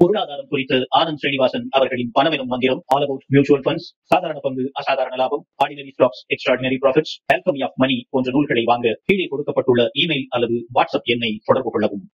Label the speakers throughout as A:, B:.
A: பொருளாதாரம் குறித்து ஆனந்த் ஸ்ரீனிவாசன் அவர்களின் பணமெனும் மந்திரம் ஆல் அபவுட் மியூச்சுவல் ஃபண்ட்ஸ் சாதாரண பங்கு அசாதாரண லாபம் ordinary stocks extraordinary profits alchemy of money போன்ற நூல்களை வாங்க கீழே கொடுக்கப்பட்டுள்ள இமெயில் அல்லது வாட்ஸ்அப் எண்ணை தொடர்பு கொள்ளவும்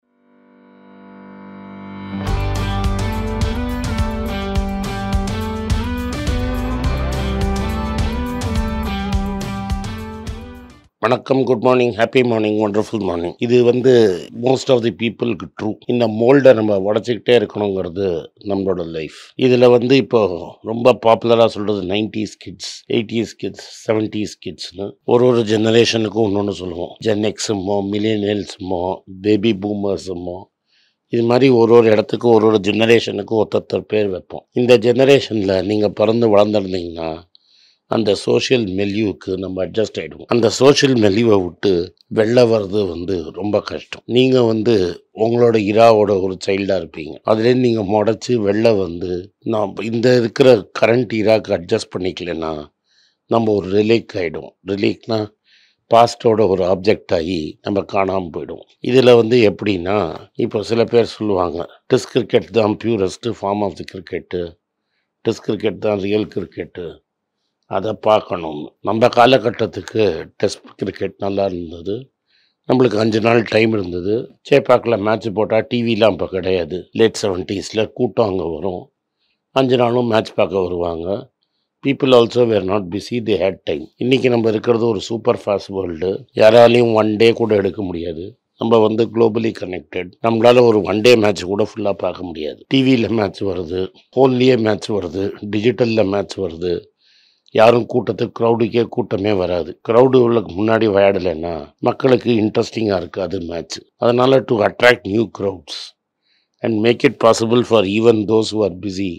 B: வணக்கம் good morning happy morning wonderful morning இது வந்து மோஸ்ட் ஆஃப் தி பீப்புளுக்கு ட்ரூ இந்த மோல்டை நம்ம உடச்சிக்கிட்டே இருக்கணுங்கிறது நம்மளோட லைஃப் இதில் வந்து இப்போ ரொம்ப பாப்புலராக சொல்கிறது nineties kids eighties kids seventies கிட்ஸ்னு ஒரு ஒரு ஜெனரேஷனுக்கும் ஒன்று ஒன்று சொல்லுவோம் ஜென் எக்ஸுமோ மில்லியனியல்ஸுமோ பேபி பூமர்ஸுமோ இது மாதிரி ஒரு ஒரு இடத்துக்கும் ஒரு ஒரு ஜெனரேஷனுக்கும் ஒருத்தர் பேர் வைப்போம் இந்த ஜெனரேஷனில் நீங்கள் பிறந்து வளர்ந்துருந்தீங்கன்னா அந்த சோஷியல் மெல்யூவுக்கு நம்ம அட்ஜஸ்ட் ஆகிடுவோம் அந்த சோஷியல் மெல்யூவை விட்டு வெளில வர்றது வந்து ரொம்ப கஷ்டம் நீங்கள் வந்து உங்களோட இராவோட ஒரு சைல்டாக இருப்பீங்க அதுலேருந்து நீங்கள் முடச்சி வெளில வந்து நான் இந்த இருக்கிற கரண்ட் இராக்கு அட்ஜஸ்ட் பண்ணிக்கலன்னா நம்ம ஒரு ரிலேக் ஆகிடும் ரிலேக்னா பாஸ்டோட ஒரு ஆப்ஜெக்ட் ஆகி நம்ம காணாமல் போயிடும் இதில் வந்து எப்படின்னா இப்போ சில பேர் சொல்லுவாங்க டெஸ்ட் கிரிக்கெட் தான் purest form of the cricket test cricket தான் ரியல் கிரிக்கெட்டு அதை பார்க்கணும் நம்ம காலகட்டத்துக்கு டெஸ்ட் கிரிக்கெட் நல்லா இருந்தது நம்மளுக்கு அஞ்சு நாள் டைம் இருந்தது சேப்பாக்கில் மேட்ச் போட்டால் டிவிலாம் இப்போ கிடையாது லேட் செவன்ட்டீஸில் கூட்டம் அங்கே வரும் அஞ்சு நாளும் மேட்ச் பார்க்க வருவாங்க people also were not busy they had time இன்றைக்கி நம்ம இருக்கிறது ஒரு சூப்பர் ஃபாஸ்ட் வேர்ல்டு யாராலையும் ஒன் டே கூட எடுக்க முடியாது நம்ம வந்து குளோபலி கனெக்டட் நம்மளால ஒரு ஒன் டே மேட்ச் கூட ஃபுல்லாக பார்க்க முடியாது டிவியில் மேட்ச் வருது ஃபோன்லேயே மேட்ச் வருது டிஜிட்டலில் மேட்ச் வருது யாரும் கூட்டத்துக்கு க்ரௌடுக்கே கூட்டமே வராது க்ரௌடு முன்னாடி விளையாடலைன்னா மக்களுக்கு இன்ட்ரெஸ்டிங்காக இருக்காது மேட்ச் அதனால் to attract new crowds and make it possible for even those who are busy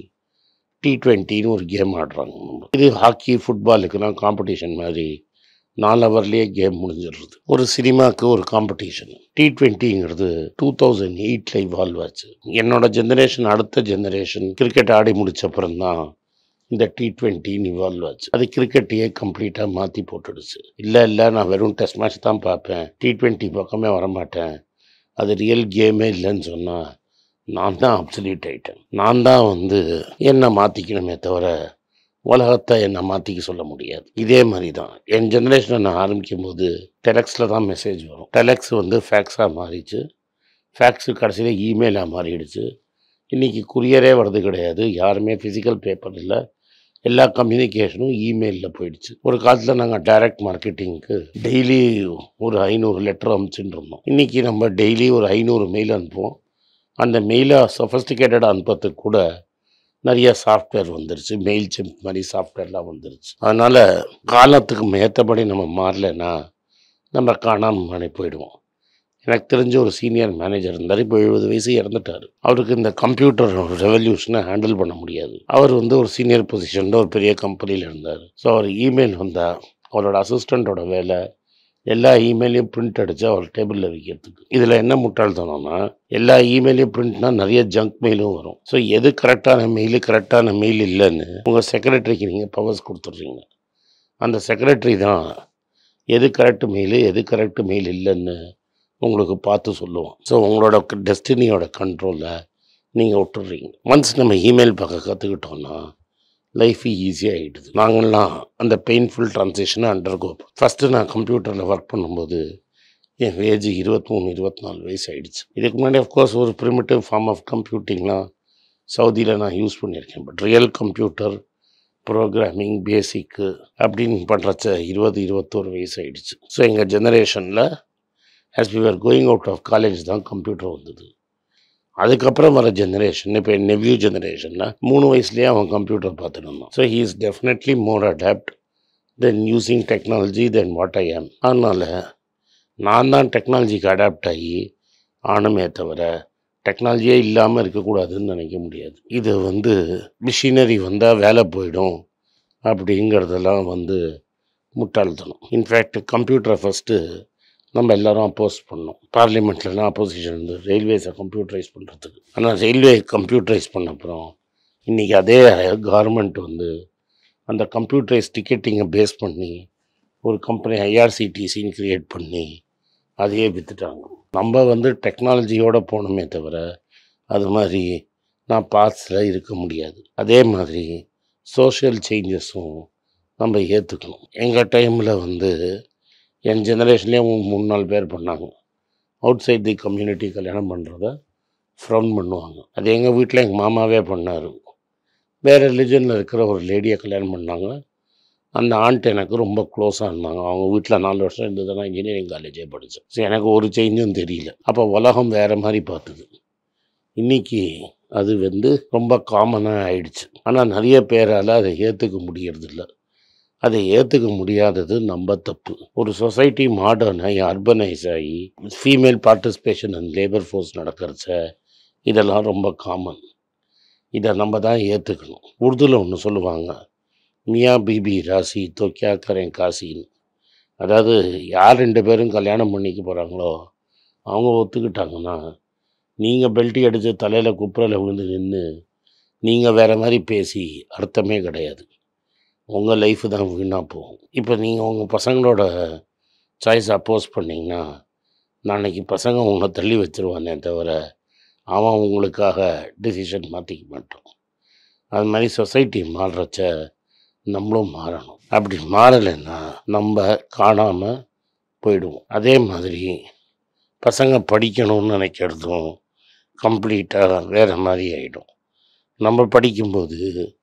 B: T டுவெண்ட்டின்னு ஒரு கேம் ஆடுறாங்க நம்ம இது ஹாக்கி ஃபுட்பாலுக்குலாம் காம்படிஷன் மாதிரி நாலு ஹவர்லேயே கேம் முடிஞ்சிடுறது ஒரு சினிமாவுக்கு ஒரு காம்படிஷன் டி ட்வெண்ட்டிங்கிறது டூ தௌசண்ட் எயிட்டில் இவால்வ் ஆச்சு என்னோட ஜெனரேஷன் அடுத்த ஜெனரேஷன் கிரிக்கெட் ஆடி முடிச்ச அப்புறம் தான் இந்த டி ட்வெண்ட்டின்னு இவால்வ் ஆச்சு அது கிரிக்கெட்டையே கம்ப்ளீட்டாக மாற்றி போட்டுடுச்சு இல்லை இல்லை நான் வெறும் டெஸ்ட் மேட்ச் தான் பார்ப்பேன் டி ட்வெண்ட்டி பக்கமே வரமாட்டேன் அது ரியல் கேமே இல்லைன்னு சொன்னால் நான் தான் அப்சல்யூட் ஆயிட்டேன் நான் தான் வந்து என்னை மாற்றிக்கணுமே தவிர உலகத்தை என்னை மாற்றிக்க சொல்ல முடியாது இதே மாதிரி தான் என் ஜெனரேஷனை நான் ஆரம்பிக்கும் போது டெலக்ஸில் தான் மெசேஜ் வரும் டெலக்ஸ் வந்து ஃபேக்ஸாக மாறிச்சு ஃபேக்ஸு கடைசியில் இமெயிலாக மாறிடுச்சு இன்றைக்கி குரியரே வர்றது கிடையாது யாருமே ஃபிசிக்கல் பேப்பர் இல்லை எல்லா கம்யூனிகேஷனும் இமெயிலில் போயிடுச்சு ஒரு காலத்தில் நாங்கள் டைரக்ட் மார்க்கெட்டிங்க்கு டெய்லி ஒரு ஐநூறு லெட்டர் அனுப்பிச்சுட்டு இருந்தோம் இன்றைக்கி நம்ம டெய்லி ஒரு ஐநூறு மெயில் அனுப்புவோம் அந்த மெயிலை சொஃபஸ்டிகேட்டடாக அனுப்புறதுக்கு கூட நிறைய சாஃப்ட்வேர் வந்துருச்சு மெயில் சிம்ப் மாதிரி சாஃப்ட்வேர்லாம் வந்துருச்சு அதனால் காலத்துக்கு ஏற்றபடி நம்ம மாறலைன்னா நம்ம காணாமல் மணி போயிடுவோம் எனக்கு தெரிஞ்ச ஒரு சீனியர் மேனேஜர் இருந்தார் இப்போ எழுபது வயசு இறந்துட்டார் அவருக்கு இந்த கம்ப்யூட்டர் ரெவல்யூஷனை ஹேண்டில் பண்ண முடியாது அவர் வந்து ஒரு சீனியர் பொசிஷனில் ஒரு பெரிய கம்பெனியில் இருந்தார் ஸோ அவர் இமெயில் வந்தால் அவரோட அசிஸ்டண்ட்டோட வேலை எல்லா இமெயிலையும் பிரிண்ட் அடித்து அவர் டேபிளில் வைக்கிறதுக்கு இதில் என்ன முட்டாள்தனம்னா எல்லா இமெயிலையும் பிரிண்ட்னா நிறைய ஜங்க் மெயிலும் வரும் ஸோ எது கரெக்டான மெயில் கரெக்டான மெயில் இல்லைன்னு உங்கள் செக்ரட்டரிக்கு நீங்கள் பவர்ஸ் கொடுத்துட்றீங்க அந்த செக்ரட்டரி தான் எது கரெக்ட் மெயில் எது கரெக்ட் மெயில் இல்லைன்னு உங்களுக்கு பார்த்து சொல்லுவோம் ஸோ உங்களோட டெஸ்டினியோட கண்ட்ரோலில் நீங்கள் விட்டுடுறீங்க ஒன்ஸ் நம்ம இமெயில் பார்க்க கற்றுக்கிட்டோன்னா லைஃப் ஈஸியாகிடுது நாங்கள்லாம் அந்த பெயின்ஃபுல் ட்ரான்சேஷனை அண்டர்கோ ஃபஸ்ட்டு நான் கம்ப்யூட்டரில் ஒர்க் பண்ணும்போது என் ஏஜ் இருபத்தி மூணு இருபத்தி நாலு வயசு ஆகிடுச்சு இதுக்கு முன்னாடி அஃப்கோர்ஸ் ஒரு ப்ரிமிட்டிவ் ஃபார்ம் ஆஃப் கம்ப்யூட்டிங்லாம் சவுதியில் நான் யூஸ் பண்ணியிருக்கேன் but real computer programming basic அப்படின்னு பண்ணுறச்ச இருபது இருபத்தோரு வயசு ஆகிடுச்சு ஸோ எங்கள் ஜெனரேஷனில் as we are going out of college தான் கம்ப்யூட்டர் வந்தது அதுக்கப்புறம் வர ஜெனரேஷன் இப்போ என் நெவ்யூ ஜெனரேஷனில் மூணு வயசுலேயே அவன் கம்ப்யூட்டர் பார்த்துட்டு இருந்தான் so he is definitely more adapt then using technology then what I am அதனால் நான் தான் டெக்னாலஜிக்கு அடாப்ட் ஆகி ஆனுமே தவிர டெக்னாலஜியே இல்லாமல் இருக்கக்கூடாதுன்னு நினைக்க முடியாது இது வந்து மிஷினரி வந்தால் வேலை போயிடும் அப்படிங்கிறதெல்லாம் வந்து முட்டாள்தனம் இன்ஃபேக்ட் கம்ப்யூட்டரை ஃபஸ்ட்டு நம்ம எல்லாரும் அப்போஸ் பண்ணோம் பார்லிமெண்ட்லலாம் அப்போசிஷன் இருந்து ரயில்வேஸை கம்ப்யூட்டரைஸ் பண்ணுறதுக்கு ஆனால் ரயில்வே கம்ப்யூட்டரைஸ் பண்ண அப்புறம் இன்றைக்கி அதே கவர்மெண்ட் வந்து அந்த கம்ப்யூட்டரைஸ் டிக்கெட்டிங்கை பேஸ் பண்ணி ஒரு கம்பெனி ஐஆர்சிடிசின்னு க்ரியேட் பண்ணி அதையே விற்றுட்டாங்க நம்ம வந்து டெக்னாலஜியோடு போகணுமே தவிர அது மாதிரி நான் பாஸ்டில் இருக்க முடியாது அதே மாதிரி சோஷியல் சேஞ்சஸும் நம்ம ஏற்றுக்கணும் எங்கள் டைமில் வந்து என் ஜெனரேஷன்லேயே மூணு நாலு பேர் பண்ணாங்க அவுட் சைட் தி கம்யூனிட்டி கல்யாணம் பண்ணுறத ஃப்ரௌன் பண்ணுவாங்க அது எங்கள் வீட்டில் எங்கள் மாமாவே பண்ணார் வேறு ரிலிஜனில் இருக்கிற ஒரு லேடியை கல்யாணம் பண்ணாங்க அந்த ஆண்ட் எனக்கு ரொம்ப க்ளோஸாக இருந்தாங்க அவங்க வீட்டில் நாலு வருஷம் இருந்தது நான் இன்ஜினியரிங் காலேஜே படித்தேன் ஸோ எனக்கு ஒரு சேஞ்சும் தெரியல அப்போ உலகம் வேறு மாதிரி பார்த்தது இன்றைக்கி அது வந்து ரொம்ப காமனாக ஆயிடுச்சு ஆனால் நிறைய பேரால் அதை ஏற்றுக்க முடியறதில்ல அதை ஏற்றுக்க முடியாதது நம்ம தப்பு ஒரு சொசைட்டி மாடர்ன் ஆகி அர்பனைஸ் ஆகி female participation and labour force நடக்கிறச்ச இதெல்லாம் ரொம்ப காமன் இதை நம்ம தான் ஏற்றுக்கணும் உருதுல ஒன்று சொல்லுவாங்க மியா பிபி ராசி தோ கியா கரேன் காசின்னு அதாவது யார் ரெண்டு பேரும் கல்யாணம் பண்ணிக்க போகிறாங்களோ அவங்க ஒத்துக்கிட்டாங்கன்னா நீங்கள் பெல்ட்டி அடித்து தலையில் குப்புறையில் விழுந்து நின்று நீங்கள் வேறு மாதிரி பேசி அர்த்தமே கிடையாது உங்கள் லைஃப் தான் வீணாக போகும் இப்போ நீங்கள் உங்கள் பசங்களோட சாய்ஸ் அப்போஸ் பண்ணிங்கன்னா நாளைக்கு பசங்க உங்களை தள்ளி வச்சிருவானே தவிர அவன் உங்களுக்காக டிசிஷன் மாற்றிக்க மாட்டான் அது மாதிரி சொசைட்டி மாறுறச்ச நம்மளும் மாறணும் அப்படி மாறலைன்னா நம்ம காணாமல் போயிடுவோம் அதே மாதிரி பசங்க படிக்கணும்னு நினைக்கிறதும் கம்ப்ளீட்டாக வேறு மாதிரி ஆகிடும் நம்ம படிக்கும்போது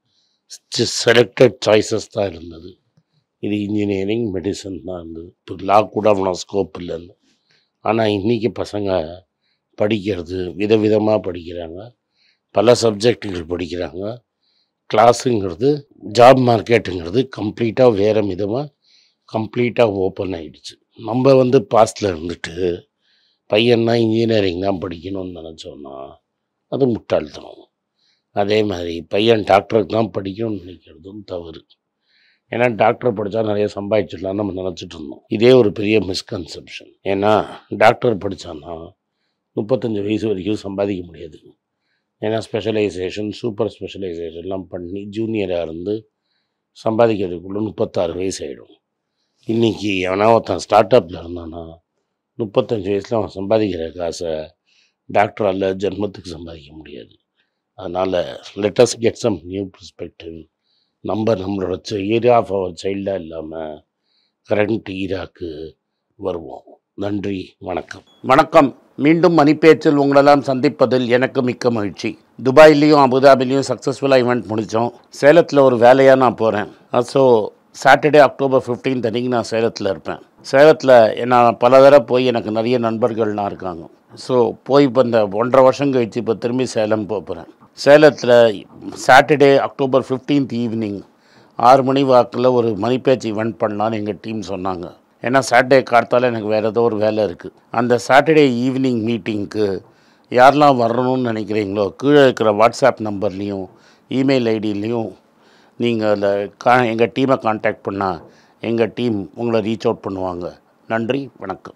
B: செலக்டட் சாய்ஸஸ் தான் இருந்தது இது இன்ஜினியரிங் மெடிசன் தான் இருந்தது இப்போ லா கூட அவ்வளோ ஸ்கோப் இல்லைன்னு ஆனால் இன்றைக்கி பசங்க படிக்கிறது விதவிதமாக படிக்கிறாங்க பல சப்ஜெக்டுகள் படிக்கிறாங்க கிளாஸுங்கிறது ஜாப் மார்க்கெட்டுங்கிறது கம்ப்ளீட்டாக வேறு விதமாக கம்ப்ளீட்டாக ஓப்பன் ஆகிடுச்சு நம்ம வந்து பாஸ்டில் இருந்துட்டு பையன்னா இன்ஜினியரிங் தான் படிக்கணும்னு நினச்சோன்னா அது முட்டாள்தனம் அதே மாதிரி பையன் டாக்டருக்கு தான் படிக்கணும்னு நினைக்கிறதும் தவறு ஏன்னா டாக்டர் படித்தா நிறைய சம்பாதிச்சிடலாம்னு நம்ம நினச்சிட்டு இருந்தோம் இதே ஒரு பெரிய மிஸ்கன்செப்ஷன் ஏன்னா டாக்டர் படித்தான்னா முப்பத்தஞ்சு வயசு வரைக்கும் சம்பாதிக்க முடியாது ஏன்னா ஸ்பெஷலைசேஷன் சூப்பர் ஸ்பெஷலைசேஷன்லாம் பண்ணி ஜூனியராக இருந்து சம்பாதிக்கிறதுக்குள்ளே முப்பத்தாறு வயசு ஆகிடும் இன்றைக்கி எவனா ஒருத்தன் ஸ்டார்ட் அப்பில் இருந்தானா முப்பத்தஞ்சு வயசில் அவன் சம்பாதிக்கிற காசை டாக்டரால் ஜென்மத்துக்கு சம்பாதிக்க முடியாது அதனால் let's get some new perspective நம்ம நம்மளோட ஏரியா ஆஃப் அவர் சைல்டாக இல்லாமல் கரண்ட் ஈராக்கு வருவோம் நன்றி வணக்கம் வணக்கம் மீண்டும் மணிப்பேச்சில் உங்களெல்லாம் சந்திப்பதில் எனக்கு மிக்க மகிழ்ச்சி துபாயிலையும் அபுதாபிலையும் சக்ஸஸ்ஃபுல்லாக ஈவெண்ட் முடித்தோம் சேலத்தில் ஒரு வேலையாக நான் போகிறேன் ஸோ சாட்டர்டே அக்டோபர் 15th அன்றைக்கி நான் சேலத்தில் இருப்பேன் சேலத்தில் நான் பல தடவை போய் எனக்கு நிறைய நண்பர்கள்லாம் இருக்காங்க ஸோ போய் இப்போ இந்த ஒன்றரை வருஷம் கழிச்சு இப்போ திரும்பி சேலம் போக போகிறேன் சேலத்தில் சாட்டர்டே அக்டோபர் 15th ஈவினிங் ஆறு மணி வாக்கில் ஒரு மணிப்பேச்சு ஈவெண்ட் பண்ணலான்னு எங்கள் டீம் சொன்னாங்க ஏன்னா சாட்டர்டே காலத்தால் எனக்கு வேறு ஏதோ ஒரு வேலை இருக்குது அந்த சாட்டர்டே ஈவினிங் மீட்டிங்க்கு யாரெல்லாம் வரணும்னு நினைக்கிறீங்களோ கீழே இருக்கிற வாட்ஸ்அப் நம்பர்லேயும் இமெயில் ஐடியிலையும் நீங்கள் அதில் கா எங்கள் டீமை காண்டாக்ட் பண்ணால் எங்கள் டீம் உங்களை ரீச் அவுட் பண்ணுவாங்க நன்றி வணக்கம்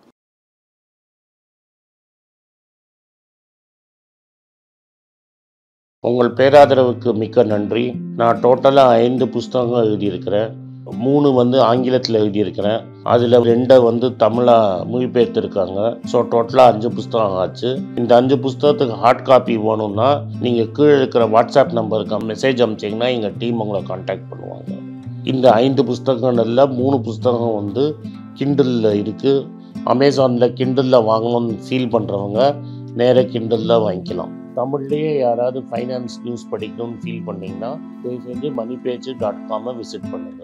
B: உங்கள் பேராதரவுக்கு மிக்க நன்றி நான் டோட்டலாக ஐந்து புஸ்தகங்கள் எழுதியிருக்கிறேன் மூணு வந்து ஆங்கிலத்தில் எழுதியிருக்கிறேன் அதில் ரெண்டை வந்து தமிழாக மொழிபெயர்த்திருக்காங்க ஸோ டோட்டலாக அஞ்சு புஸ்தகம் ஆச்சு இந்த அஞ்சு புஸ்தகத்துக்கு ஹார்ட் காப்பி வேணும்னா நீங்கள் கீழே இருக்கிற வாட்ஸ்அப் நம்பருக்கு மெசேஜ் அனுப்பிச்சிங்கன்னா எங்கள் டீம் உங்களை காண்டாக்ட் பண்ணுவாங்க இந்த ஐந்து புஸ்தகங்கள்ல மூணு புஸ்தகம் வந்து கிண்டலில் இருக்குது அமேசானில் கிண்டலில் வாங்கணும்னு ஃபீல் பண்ணுறவங்க நேராக கிண்டலில் வாங்கிக்கலாம் தமிழ்லேயே யாராவது ஃபைனான்ஸ் நியூஸ் படிக்கணும்னு ஃபீல் பண்ணீங்கன்னா தயவு செஞ்சு மணி பேஜ் டாட் காமை விசிட் பண்ணுங்கள்